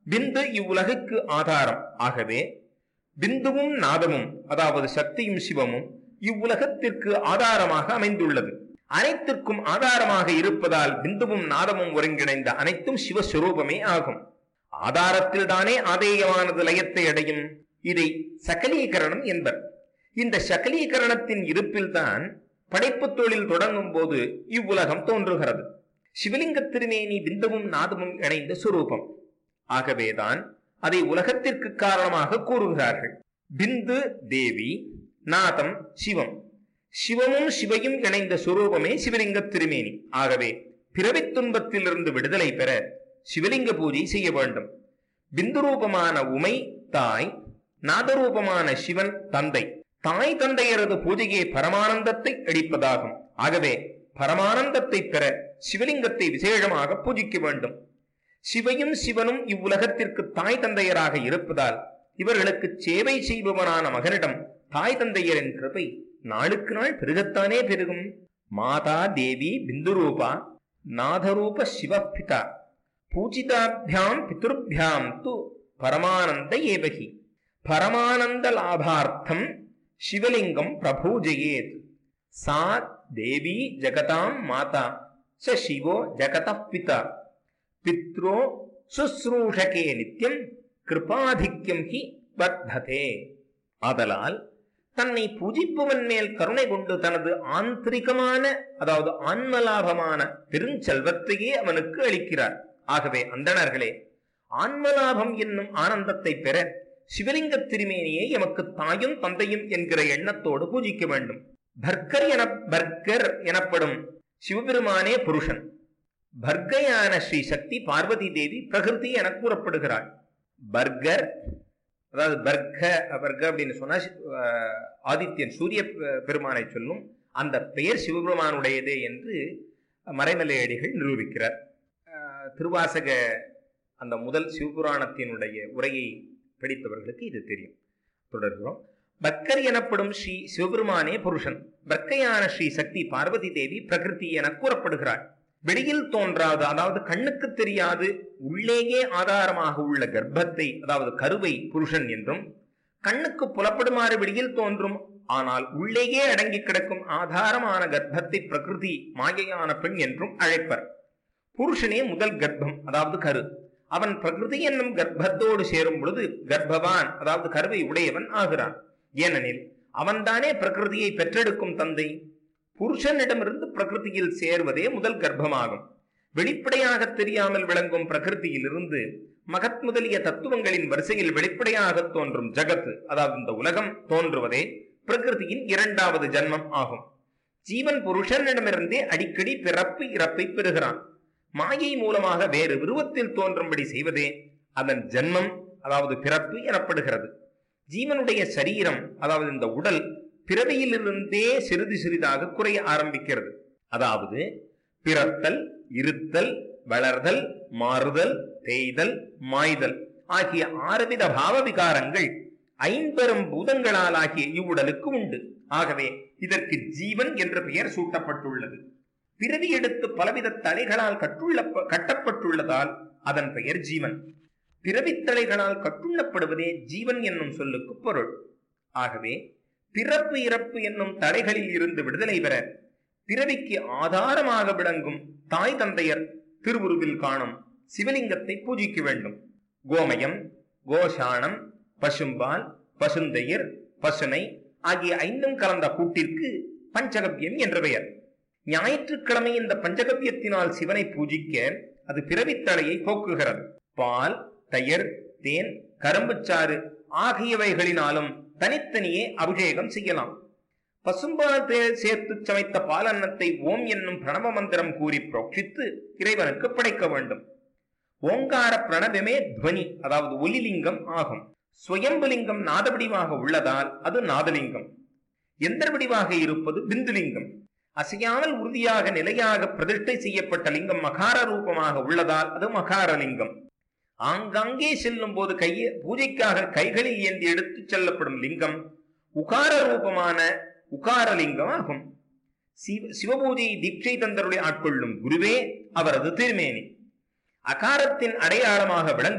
பிந்து இவ்வுலகுக்கு ஆதாரம் ஆகவே பிந்துவும் நாதமும் அதாவது சக்தியும் சிவமும் இவ்வுலகத்திற்கு ஆதாரமாக அமைந்துள்ளது அனைத்திற்கும் ஆதாரமாக இருப்பதால் பிந்துவும் நாதமும் ஒருங்கிணைந்த அனைத்தும் சிவஸ்வரூபமே ஆகும் ஆதாரத்தில் தானே ஆதேயமானது லயத்தை அடையும் இதை சகலீகரணம் என்பர் இந்த சகலீகரணத்தின் இருப்பில்தான் படைப்பு தொழில் தொடங்கும் போது இவ்வுலகம் தோன்றுகிறது சிவலிங்க திருமேனி பிந்துவும் நாதமும் இணைந்த சுரூபம் ஆகவேதான் அதை உலகத்திற்கு காரணமாக கூறுகிறார்கள் பிந்து தேவி நாதம் சிவம் சிவமும் சிவையும் இணைந்த சுரூபமே சிவலிங்க திருமேனி ஆகவே பிறவித் துன்பத்திலிருந்து விடுதலை பெற சிவலிங்க பூஜை செய்ய வேண்டும் பிந்து ரூபமான உமை தாய் நாதரூபமான சிவன் தந்தை தாய் தந்தையரது பூஜையே பரமானந்தத்தை அளிப்பதாகும் ஆகவே பரமானந்தத்தை பெற சிவலிங்கத்தை விசேஷமாக பூஜிக்க வேண்டும் சிவையும் சிவனும் இவ்வுலகத்திற்கு தாய் தந்தையராக இருப்பதால் இவர்களுக்கு சேவை செய்பவனான மகனிடம் தாய் தந்தையரின் கிருபை நாளுக்கு நாள் பெருகத்தானே பெருகும் மாதா தேவி பிந்துரூபா நாதரூப சிவபிதா பூஜிதாபியாம் பிதுர்பியாம் து பரமானந்த ஏவகி பரமானந்த லாபார்த்தம் சிவலிங்கம் பிரபூஜயேத் சா தேவி ஜகதாம் மாதா ச சிவோ ஜகத பிதா பித்ரோ சுஸ்ரூஷகே நித்யம் கிருபாதிக்யம் ஹி வர்த்ததே ஆதலால் தன்னை பூஜிப்பவன் மேல் கருணை கொண்டு தனது ஆந்திரிகமான அதாவது ஆன்மலாபமான பெருஞ்செல்வத்தையே அவனுக்கு அளிக்கிறார் ஆகவே அந்தணர்களே ஆன்மலாபம் என்னும் ஆனந்தத்தை பெற சிவலிங்க திருமேனியை எமக்கு தாயும் தந்தையும் என்கிற எண்ணத்தோடு பூஜிக்க வேண்டும் பர்கர் என பர்கர் எனப்படும் சிவபெருமானே புருஷன் பர்கையான ஸ்ரீ சக்தி பார்வதி தேவி பிரகிருதி என கூறப்படுகிறாள் பர்கர் அதாவது பர்க பர்க அப்படின்னு சொன்னா அஹ், ஆதித்யன் சூரிய பெ- பெருமானை சொல்லும் அந்த பெயர் சிவபெருமானுடையதே என்று மறைமலையடிகள் நிரூபிக்கிறார் அஹ், திருவாசக அந்த முதல் சிவபுராணத்தினுடைய உரையை படித்தவர்களுக்கு இது தெரியும் தொடர்கிறோம் பக்கர் எனப்படும் ஸ்ரீ சிவபெருமானே புருஷன் பர்க்கையான ஸ்ரீ சக்தி பார்வதி தேவி பிரகிருதி என கூறப்படுகிறாள் வெளியில் தோன்றாது அதாவது கண்ணுக்கு தெரியாது உள்ளேயே ஆதாரமாக உள்ள கர்ப்பத்தை அதாவது கருவை புருஷன் என்றும் கண்ணுக்கு புலப்படுமாறு வெளியில் தோன்றும் ஆனால் உள்ளேயே அடங்கி கிடக்கும் ஆதாரமான கர்ப்பத்தை பிரகிருதி மாயையான பெண் என்றும் அழைப்பர் புருஷனே முதல் கர்ப்பம் அதாவது கரு அவன் பிரகிருதி என்னும் கர்ப்பத்தோடு சேரும் பொழுது கர்ப்பவான் அதாவது கருவை உடையவன் ஆகிறான் ஏனெனில் அவன்தானே பிரகிருதியை பெற்றெடுக்கும் தந்தை புருஷனிடமிருந்து பிரகிருதியில் சேர்வதே முதல் கர்ப்பமாகும் வெளிப்படையாக தெரியாமல் விளங்கும் பிரகிருதியிலிருந்து மகத் முதலிய தத்துவங்களின் வரிசையில் வெளிப்படையாக தோன்றும் ஜகத் அதாவது இந்த உலகம் தோன்றுவதே பிரகிருதியின் இரண்டாவது ஜன்மம் ஆகும் ஜீவன் புருஷனிடமிருந்தே அடிக்கடி பிறப்பு இறப்பை பெறுகிறான் மாயை மூலமாக வேறு விருவத்தில் தோன்றும்படி செய்வதே அதன் ஜன்மம் அதாவது பிறப்பு எனப்படுகிறது ஜீவனுடைய சரீரம் அதாவது இந்த உடல் பிறவியிலிருந்தே சிறிது சிறிதாக குறைய ஆரம்பிக்கிறது அதாவது பிறத்தல் இருத்தல் வளர்தல் மாறுதல் தேய்தல் மாய்தல் ஆகிய ஆறுவித பாவ விகாரங்கள் ஐம்பெரும் பூதங்களால் ஆகிய இவ்வுடலுக்கு உண்டு ஆகவே இதற்கு ஜீவன் என்ற பெயர் சூட்டப்பட்டுள்ளது பிறவி எடுத்து பலவித தலைகளால் கட்டுள்ள கட்டப்பட்டுள்ளதால் அதன் பெயர் ஜீவன் பிறவித் தலைகளால் கட்டுள்ளப்படுவதே ஜீவன் என்னும் சொல்லுக்கு பொருள் ஆகவே பிறப்பு இறப்பு என்னும் தடைகளில் இருந்து விடுதலை பெற பிறவிக்கு ஆதாரமாக விளங்கும் தாய் தந்தையர் திருவுருவில் காணும் சிவலிங்கத்தை பூஜிக்க வேண்டும் கோமயம் கோஷாணம் பசும்பால் பசுந்தயிர் பசுனை ஆகிய ஐந்தும் கலந்த கூட்டிற்கு பஞ்சகவ்யம் என்ற பெயர் ஞாயிற்றுக்கிழமை இந்த பஞ்சகவ்யத்தினால் சிவனை பூஜிக்க அது பிறவித்தலையை போக்குகிறது பால் தயிர் தேன் கரும்புச்சாறு ஆகியவைகளினாலும் தனித்தனியே அபிஷேகம் செய்யலாம் பசும்பால் தேர் சேர்த்து சமைத்த பாலன்னத்தை ஓம் என்னும் பிரணவ மந்திரம் கூறி புரோட்சித்து இறைவனுக்கு படைக்க வேண்டும் ஓங்கார பிரணவமே துவனி அதாவது ஒலிலிங்கம் ஆகும் சுயம்புலிங்கம் நாதவடிவாக உள்ளதால் அது நாதலிங்கம் எந்திர வடிவாக இருப்பது பிந்துலிங்கம் அசையாமல் உறுதியாக நிலையாக பிரதிஷ்டை செய்யப்பட்ட லிங்கம் மகார ரூபமாக உள்ளதால் அது மகாரலிங்கம் ஆங்காங்கே செல்லும் போது கைய பூஜைக்காக கைகளில் ஏந்தி எடுத்துச் செல்லப்படும் லிங்கம் உகார ரூபமான உகாரலிங்கம் ஆகும் சிவ சிவபூஜை தீட்சை தந்தருடைய ஆட்கொள்ளும் குருவே அவரது திருமேனி அகாரத்தின் அடையாளமாக விளங்கும்